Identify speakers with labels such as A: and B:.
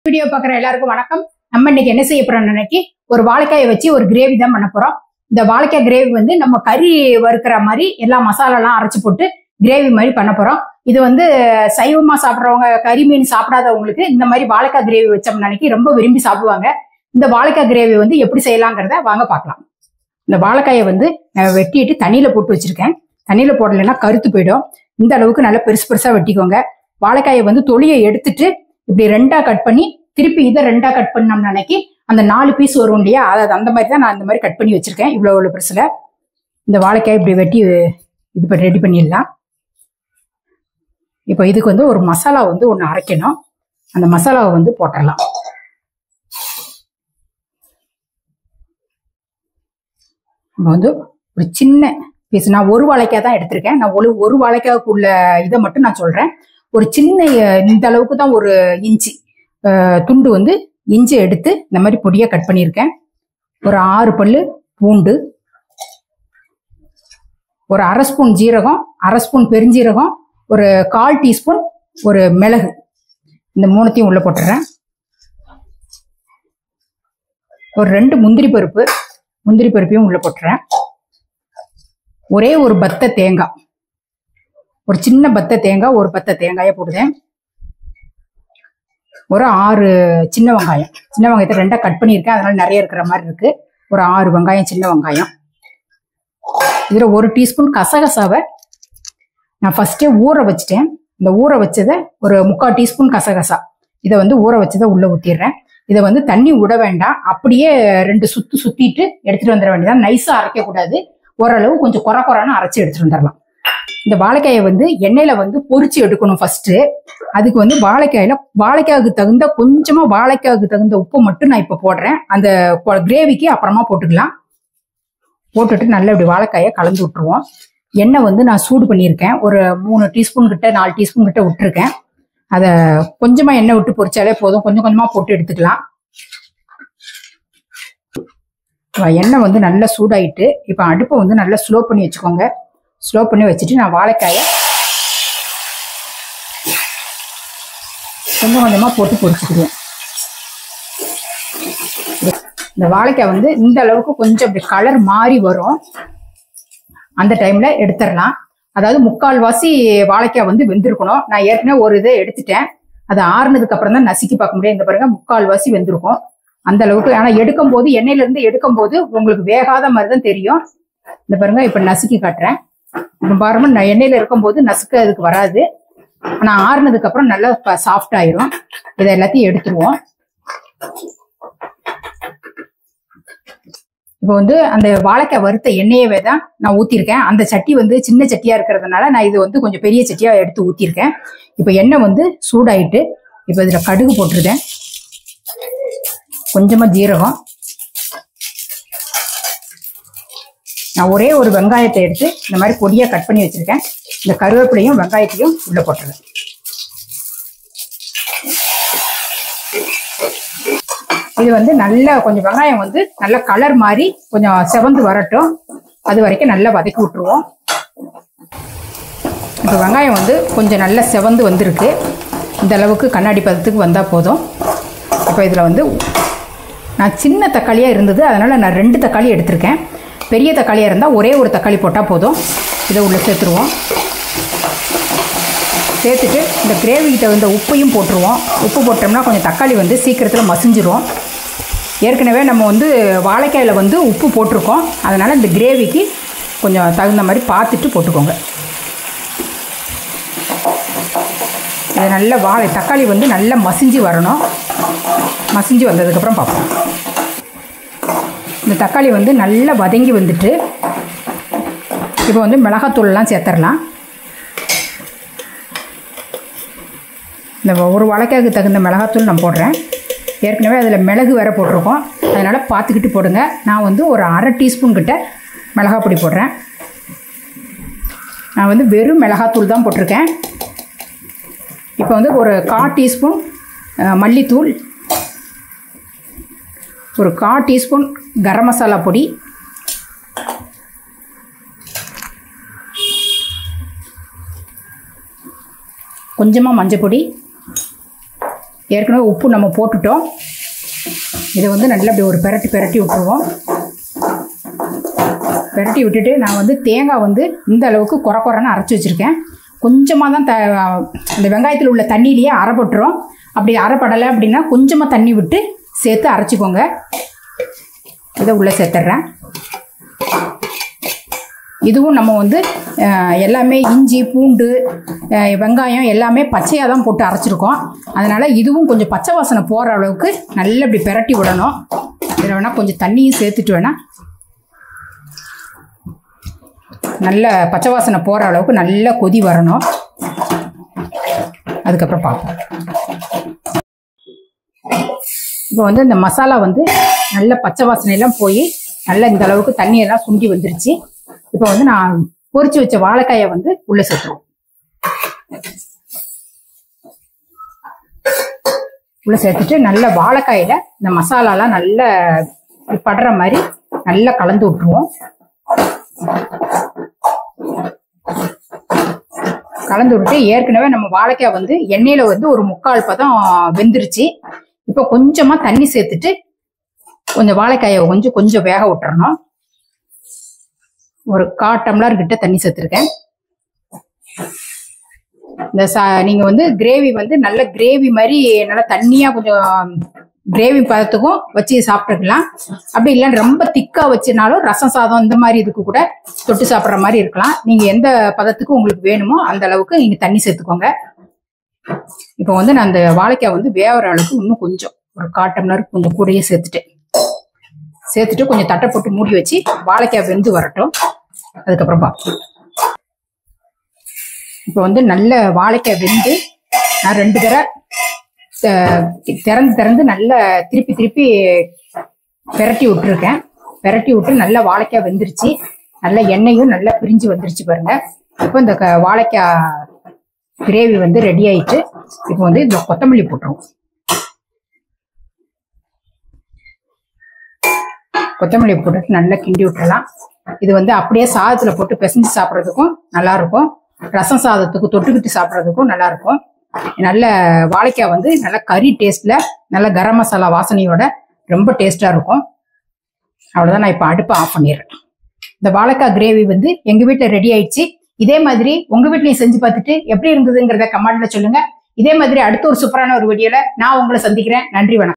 A: video பார்க்குற எல்லாருக்கும் வணக்கம் நம்ம இன்னைக்கு என்ன செய்ய போறோம் இன்னைக்கு ஒரு வாழைக்காயை வச்சு ஒரு கிரேவி தான் பண்ண போறோம் இந்த வாழைக்காய் கிரேவி வந்து நம்ம கறி வறுக்கிற மாதிரி எல்லா மசாலாலாம் அரைச்சு போட்டு கிரேவி மாதிரி பண்ண போறோம் இது வந்து சைவமா சாப்பிட்றவங்க கறி மீன் சாப்பிடாதவங்களுக்கு இந்த மாதிரி வாழைக்காய் கிரேவி வச்சோம்னு அன்னைக்கு ரொம்ப விரும்பி சாப்பிடுவாங்க இந்த வாழைக்காய் கிரேவி வந்து எப்படி செய்யலாங்கிறத வாங்க பார்க்கலாம் இந்த வாழைக்காயை வந்து நான் வெட்டிட்டு தண்ணியில போட்டு வச்சிருக்கேன் தண்ணியில போடலைன்னா கருத்து போயிடும் இந்த அளவுக்கு நல்லா பெருசு பெருசா வெட்டிக்கோங்க வாழைக்காயை வந்து தொலியை எடுத்துட்டு இப்படி ரெண்டா கட் பண்ணி திருப்பி இதை ரெண்டா கட் பண்ணோம்னு அன்னைக்கு அந்த நாலு பீஸ் வரும் இல்லையா அதாவது அந்த மாதிரி தான் நான் இந்த மாதிரி கட் பண்ணி வச்சிருக்கேன் இவ்வளோ இவ்வளோ பெருசுல இந்த வாழைக்காய் இப்படி வெட்டி இது பண்ணி ரெடி பண்ணிடலாம் இப்போ இதுக்கு வந்து ஒரு மசாலா வந்து ஒன்று அரைக்கணும் அந்த மசாலாவை வந்து போட்டுடலாம் நம்ம வந்து ஒரு சின்ன பீஸ் நான் ஒரு வாழைக்காய் தான் எடுத்திருக்கேன் நான் ஒரு ஒரு வாழைக்காய்க்குள்ள இதை மட்டும் நான் சொல்றேன் ஒரு சின்ன அஹ், இந்த அளவுக்கு தான் ஒரு இன்ச்சு அஹ், துண்டு வந்து இஞ்சி எடுத்து இந்த மாதிரி பொடியா கட் பண்ணியிருக்கேன் ஒரு ஆறு பல்லு பூண்டு ஒரு அரை ஸ்பூன் ஜீரகம் அரை ஸ்பூன் பெருஞ்சீரகம் ஒரு கால் டீஸ்பூன் ஒரு மிளகு இந்த மூணுத்தையும் உள்ள போட்டுறேன் ஒரு ரெண்டு முந்திரி பருப்பு முந்திரி பருப்பையும் உள்ள போட்டுறேன் ஒரே ஒரு பத்த தேங்காய் ஒரு சின்ன பத்த தேங்காய் ஒரு பத்த தேங்காயை போடுதேன் ஒரு ஆறு சின்ன வெங்காயம் சின்ன வெங்காயத்தை ரெண்டா கட் பண்ணியிருக்கேன் அதனால நிறைய இருக்கிற மாதிரி இருக்கு ஒரு ஆறு வெங்காயம் சின்ன வெங்காயம் இதுல ஒரு டீஸ்பூன் கசகசாவை நான் ஃபர்ஸ்டே ஊற வச்சுட்டேன் இந்த ஊற வச்சதை ஒரு முக்கால் டீஸ்பூன் கசகசா இதை வந்து ஊற வச்சதை உள்ள ஊத்திடுறேன் இதை வந்து தண்ணி விட வேண்டாம் அப்படியே ரெண்டு சுத்து சுத்திட்டு எடுத்துட்டு வந்துட வேண்டியதான் நைஸா அரைக்க கூடாது ஓரளவு கொஞ்சம் குறை குறைன்னு அரைச்சு எடுத்துட்டு வந்துடலாம் இந்த வாழைக்காயை வந்து எண்ணெயில வந்து பொரிச்சு எடுக்கணும் ஃபர்ஸ்ட் அதுக்கு வந்து வாழைக்காயில வாழைக்காய்க்கு தகுந்த கொஞ்சமா வாழைக்காய்க்கு தகுந்த உப்பு மட்டும் நான் இப்ப போடுறேன் அந்த கிரேவிக்கு அப்புறமா போட்டுக்கலாம் போட்டுட்டு நல்லா இப்படி வாழைக்காயை கலந்து விட்டுருவோம் எண்ணெய் வந்து நான் சூடு பண்ணியிருக்கேன் ஒரு மூணு டீஸ்பூன் கிட்ட நாலு டீஸ்பூன் கிட்ட விட்டுருக்கேன் அதை கொஞ்சமா எண்ணெய் விட்டு பொரிச்சாலே போதும் கொஞ்சம் கொஞ்சமா போட்டு எடுத்துக்கலாம் இப்ப எண்ணெய் வந்து நல்லா சூடாயிட்டு இப்போ அடுப்பை வந்து நல்லா ஸ்லோ பண்ணி வச்சுக்கோங்க ஸ்லோ பண்ணி வச்சுட்டு நான் வாழைக்காயை கொஞ்சம் கொஞ்சமா போட்டு பொரிச்சுக்கிடுவேன் இந்த வாழைக்காய் வந்து இந்த அளவுக்கு கொஞ்சம் அப்படி கலர் மாறி வரும் அந்த டைம்ல எடுத்துடலாம் அதாவது முக்கால்வாசி வாழைக்காய் வந்து வெந்திருக்கணும் நான் ஏற்கனவே ஒரு இதை எடுத்துட்டேன் அது ஆறுனதுக்கு அப்புறம் தான் நசுக்கி பார்க்க முடியும் இந்த பாருங்க முக்கால்வாசி வெந்திருக்கும் அந்த அளவுக்கு ஆனா எடுக்கும் போது எண்ணெயில இருந்து எடுக்கும் போது உங்களுக்கு வேகாத மாதிரி தான் தெரியும் இந்த பாருங்க இப்ப நசுக்கி காட்டுறேன் இப்ப பாருங்க நான் எண்ணெயில இருக்கும்போது நசுக்க அதுக்கு வராது ஆனா ஆறுனதுக்கு அப்புறம் நல்லா சாஃப்ட் ஆயிரும் இதை எல்லாத்தையும் எடுத்துருவோம் இப்போ வந்து அந்த வாழைக்காய் வறுத்த எண்ணெயவே தான் நான் ஊத்திருக்கேன் அந்த சட்டி வந்து சின்ன சட்டியா இருக்கிறதுனால நான் இது வந்து கொஞ்சம் பெரிய சட்டியா எடுத்து ஊத்திருக்கேன் இப்போ எண்ணெய் வந்து சூடாயிட்டு இப்போ இதுல கடுகு போட்டுருதேன் கொஞ்சமா ஜீரகம் நான் ஒரே ஒரு வெங்காயத்தை எடுத்து இந்த மாதிரி பொடியா கட் பண்ணி வச்சிருக்கேன் இந்த கருவேப்பிலையும் வெங்காயத்தையும் உள்ள போட்டுருவேன் இது வந்து நல்லா கொஞ்சம் வெங்காயம் வந்து நல்ல கலர் மாதிரி கொஞ்சம் செவந்து வரட்டும் அது வரைக்கும் நல்லா வதக்கி விட்டுருவோம் இப்போ வெங்காயம் வந்து கொஞ்சம் நல்லா செவந்து வந்திருக்கு இந்த அளவுக்கு கண்ணாடி பதத்துக்கு வந்தால் போதும் இப்போ இதில் வந்து நான் சின்ன தக்காளியாக இருந்தது அதனால் நான் ரெண்டு தக்காளி எடுத்திருக்கேன் பெரிய தக்காளியாக இருந்தால் ஒரே ஒரு தக்காளி போட்டால் போதும் இதை உள்ளே சேர்த்துருவோம் சேர்த்துட்டு இந்த கிரேவிக்கு தகுந்த உப்பையும் போட்டுருவோம் உப்பு போட்டோம்னா கொஞ்சம் தக்காளி வந்து சீக்கிரத்தில் மசிஞ்சிரும் ஏற்கனவே நம்ம வந்து வாழைக்காயில் வந்து உப்பு போட்டிருக்கோம் அதனால் இந்த கிரேவிக்கு கொஞ்சம் தகுந்த மாதிரி பார்த்துட்டு போட்டுக்கோங்க இது நல்ல வாழை தக்காளி வந்து நல்லா மசிஞ்சு வரணும் மசிஞ்சு வந்ததுக்கப்புறம் பார்ப்போம் இந்த தக்காளி வந்து நல்லா வதங்கி வந்துட்டு இப்போ வந்து மிளகாத்தூள்லாம் சேர்த்துடலாம் இந்த ஒரு வாழைக்காய்க்கு தகுந்த மிளகாத்தூள் நான் போடுறேன் ஏற்கனவே அதில் மிளகு வேற போட்டிருக்கோம் அதனால் பார்த்துக்கிட்டு போடுங்க நான் வந்து ஒரு அரை டீஸ்பூன் கிட்ட மிளகாய் பொடி போடுறேன் நான் வந்து வெறும் மிளகாத்தூள் தான் போட்டிருக்கேன் இப்போ வந்து ஒரு கா டீஸ்பூன் அஹ், மல்லித்தூள் ஒரு கா டீஸ்பூன் கரம் மசாலா பொடி கொஞ்சமாக மஞ்சள் பொடி ஏற்கனவே உப்பு நம்ம போட்டுட்டோம் இதை வந்து நல்லா இப்படி ஒரு பெரட்டி பெரட்டி விட்டுருவோம் பெரட்டி விட்டுட்டு நான் வந்து தேங்காய் வந்து இந்த அளவுக்கு குறை குறைன்னு அரைச்சி வச்சுருக்கேன் கொஞ்சமாக தான் த அந்த வெங்காயத்தில் உள்ள தண்ணியிலேயே அரைப்பட்டுரும் அப்படி அரைப்படலை அப்படின்னா கொஞ்சமாக தண்ணி விட்டு சேர்த்து அரைச்சிக்கோங்க இதை உள்ளே சேர்த்துட்றேன் இதுவும் நம்ம வந்து அஹ், எல்லாமே இஞ்சி பூண்டு அஹ், வெங்காயம் எல்லாமே பச்சையாக தான் போட்டு அரைச்சிருக்கோம் அதனால் இதுவும் கொஞ்சம் பச்சை வாசனை போகிற அளவுக்கு நல்லா இப்படி பெரட்டி விடணும் இதில் வேணால் கொஞ்சம் தண்ணியும் சேர்த்துட்டு வேணால் நல்ல பச்சை வாசனை போகிற அளவுக்கு நல்ல கொதி வரணும் அதுக்கப்புறம் பார்ப்போம் இப்போ வந்து இந்த மசாலா வந்து நல்ல பச்சை வாசனையெல்லாம் போய் நல்ல இந்த அளவுக்கு தண்ணியெல்லாம் சுண்டி வந்துருச்சு இப்போ வந்து நான் பொரிச்சு வச்ச வாழைக்காயை வந்து உள்ள சேர்த்துருவோம் உள்ள சேர்த்துட்டு நல்ல வாழைக்காயில இந்த மசாலாலாம் நல்ல படுற மாதிரி நல்லா கலந்து விட்டுருவோம் கலந்து விட்டு ஏற்கனவே நம்ம வாழைக்காய் வந்து எண்ணெயில வந்து ஒரு முக்கால் பதம் வெந்துருச்சு இப்போ கொஞ்சமா தண்ணி சேர்த்துட்டு கொஞ்சம் வாழைக்காயை கொஞ்சம் கொஞ்சம் வேக விட்டுறணும் ஒரு கா டம்ளர் கிட்ட தண்ணி சேர்த்துருக்கேன் இந்த சா நீங்க வந்து கிரேவி வந்து நல்ல கிரேவி மாதிரி நல்லா தண்ணியா கொஞ்சம் கிரேவி பதத்துக்கும் வச்சு சாப்பிட்டுக்கலாம் அப்படி இல்லைன்னா ரொம்ப திக்கா வச்சுனாலும் ரசம் சாதம் இந்த மாதிரி இதுக்கு கூட தொட்டு சாப்பிட்ற மாதிரி இருக்கலாம் நீங்க எந்த பதத்துக்கு உங்களுக்கு வேணுமோ அந்த அளவுக்கு நீங்க தண்ணி சேர்த்துக்கோங்க இப்போ வந்து நான் அந்த வாழைக்காய் வந்து வேகிற அளவுக்கு இன்னும் கொஞ்சம் ஒரு கால் டம்ளர் கொஞ்சம் கூடயே சேர்த்துட்டேன் சேர்த்துட்டு கொஞ்சம் தட்டை போட்டு மூடி வச்சு வாழைக்காய் வெந்து வரட்டும் அதுக்கப்புறம் பார்ப்போம் இப்போ வந்து நல்ல வாழைக்காய் வெந்து நான் ரெண்டு தடவை அஹ், திறந்து திறந்து நல்ல திருப்பி திருப்பி பெரட்டி விட்டுருக்கேன் பெரட்டி விட்டு நல்ல வாழைக்காய் வெந்துருச்சு நல்ல எண்ணெயும் நல்லா பிரிஞ்சு வந்துருச்சு பாருங்க இப்போ இந்த க- வாழைக்காய் கிரேவி வந்து ரெடி ஆயிட்டு இப்போ வந்து இந்த கொத்தமல்லி போட்டுருவோம் கொத்தமல்லி போட்டு நல்லா கிண்டி விட்டுறலாம் இது வந்து அப்படியே சாதத்துல போட்டு பிசைஞ்சு சாப்பிட்றதுக்கும் நல்லா இருக்கும் ரசம் சாதத்துக்கு தொட்டுக்கிட்டு சாப்பிட்றதுக்கும் நல்லா இருக்கும் நல்ல வாழைக்காய் வந்து நல்ல கறி டேஸ்ட்ல நல்ல கரம் மசாலா வாசனையோட ரொம்ப டேஸ்டா இருக்கும் அவ்வளவுதான் நான் இப்போ அடுப்பை ஆஃப் பண்ணிடுறேன் இந்த வாழைக்காய் கிரேவி வந்து எங்க வீட்ல ரெடி ஆயிடுச்சு இதே மாதிரி உங்க வீட்லயும் செஞ்சு பார்த்துட்டு எப்படி இருந்ததுங்கிறத கமெண்ட்ல சொல்லுங்க இதே மாதிரி அடுத்த ஒரு சூப்பரான ஒரு வீடியோல நான் உங்களை சந்திக்கிறேன் நன்றி வணக்கம்